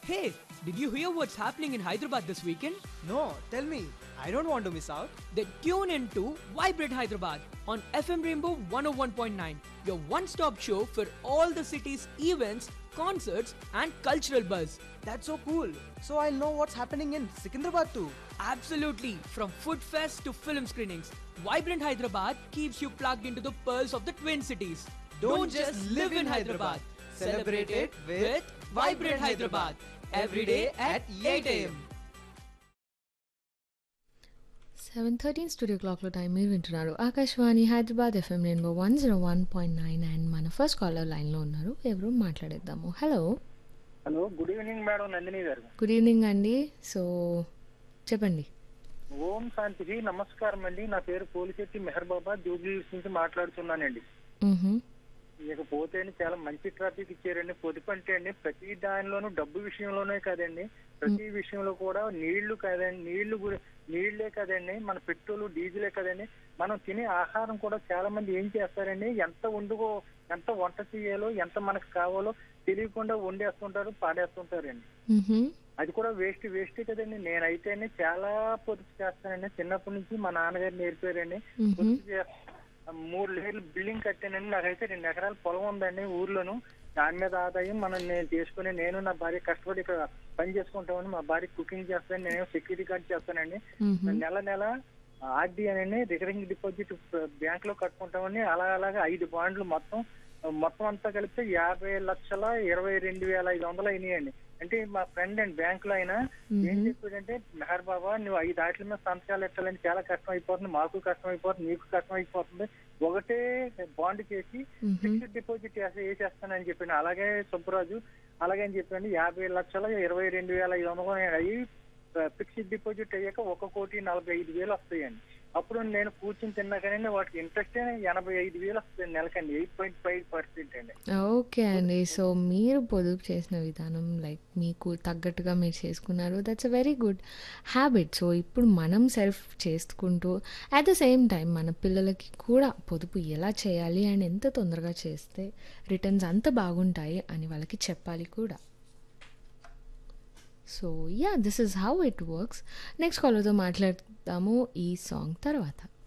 Hey, did you hear what's happening in Hyderabad this weekend? No, tell me. I don't want to miss out. Then tune in to Vibrate Hyderabad on FM Rainbow 101.9, your one stop show for all the city's events, concerts, and cultural buzz. That's so cool. So I'll know what's happening in Secunderabad too. Absolutely, from food fest to film screenings, Vibrant Hyderabad keeps you plugged into the pearls of the Twin Cities. Don't just live in Hyderabad. Celebrate it with Vibrant Hyderabad. Every day at 8 a.m. Seven thirteen studio క్లాక్లో time మీరు వింటున్నారు Akashvani Hyderabad FM rainbow one zero one point nine and మన first caller లైన్లో ఉన్నారు ఎవరు మాట్లాడేద్దాము hello hello good evening madam Nandini garu good evening అండి so చెప్పండి ఓం శాంతికి నమస్కారం అండి నా పేరు పోలిశెట్టి మెహర్ బాబా జూబ్లీ నుంచి మాట్లాడుతున్నానండి మ్హూ. ఇకపోతే అండి చాలా మంచి ట్రాఫిక్ ఇచ్చారండి పొదుపు అంటే అండి ప్రతి దానిలోనూ డబ్బు విషయంలోనే కదండి ప్రతి విషయంలో కూడా నీళ్లు కదండి నీళ్లు గురి- నీళ్లే కదండి మన పెట్రోల్ డీజిలే కదండి మనం తినే ఆహారం కూడా చాలా మంది ఏం చేస్తారండి ఎంత వండుకో ఎంత వంట చేయాలో ఎంత మనకు కావాలో తెలియకుండా వండేస్తుంటారు పాడేస్తుంటారండి మ్హూ. అది కూడా వేస్ట్ వేస్ట్ కదండి నేనైతే చాలా పొదుపు చేస్తానండి చిన్నప్పటి నుంచి మా నాన్నగారు నేర్పారండి మ్హూ. పొదుపు చేస్తా- మూడు లేర్లు బిల్డింగ్ కట్టానండి నాకైతే రెండు ఎకరాల పొలం ఉందండి ఊర్లోను దాని మీద ఆదాయం మనం నేను చేసుకుని నేను నా భార్య కష్టపడి ఇక్కడ పని చేసుకుంటామని మా భార్య కుకింగ్ చేస్తాను నేను సెక్యూరిటీ గార్డ్ చేస్తానండి మ్హూ. నెల నెల ఆర్డీ అని రికరింగ్ డిపాజిట్ బ్యాంక్ లో కట్టుకుంటామని అలా అలాగా ఐదు బాండ్లు మొత్తం మొత్తం అంతా కలిపితే యాభై లక్షల ఇరవై రెండు వేల ఐదు వందలు అయినాయండి అంటే మా ఫ్రెండ్ అండి బ్యాంక్ లో ఆయన ఏం చెప్పాడంటే మెహర్ బాబా నువ్వు ఐదు ఆటల మీద సంతకాలు ఎట్టాలని చాలా కష్టం అయిపోతుంది మాకు కష్టం అయిపోతుంది నీకు కష్టం అయిపోతుంది ఒకటే బాండ్ చేసి మ్హూ. ఫిక్స్డ్ డిపాజిట్ వేసేస్తానని చెప్పాను అలాగే సుబ్బరాజు అలాగే అని చెప్పాను యాభై లక్షల ఇరవై రెండు వేల ఐదు వందలు అయ్యి ఫిక్స్డ్ డిపాజిట్ అయ్యాక ఒక కోటి నలభై ఐదు వేలు వస్తాయండి అప్పుడు నేను కూర్చుని తిన్నాకనే వాటికి ఇంట్రెస్ట్ ఎనభై ఐదు వేలు వస్తుంది నెలకండి ఎయిట్ పాయింట్ ఫైవ్ పర్సెంట్ అండి ఓకే అండి సో మీరు పొదుపు చేసిన విధానం లైక్ మీకు తగ్గట్టుగా మీరు చేసుకున్నారు that's a very good habit so ఇప్పుడు మనం సెల్ఫ్ చేసుకుంటూ అట్ ద సేమ్ టైం మన పిల్లలకి కూడా పొదుపు ఎలా చేయాలి అండ్ ఎంత తొందరగా చేస్తే రిటర్న్స్ అంత బాగుంటాయి అని వాళ్ళకి చెప్పాలి కూడా so yeah this is how it works next కాలర్తో మాట్లాడతాము ఈ సాంగ్ తర్వాత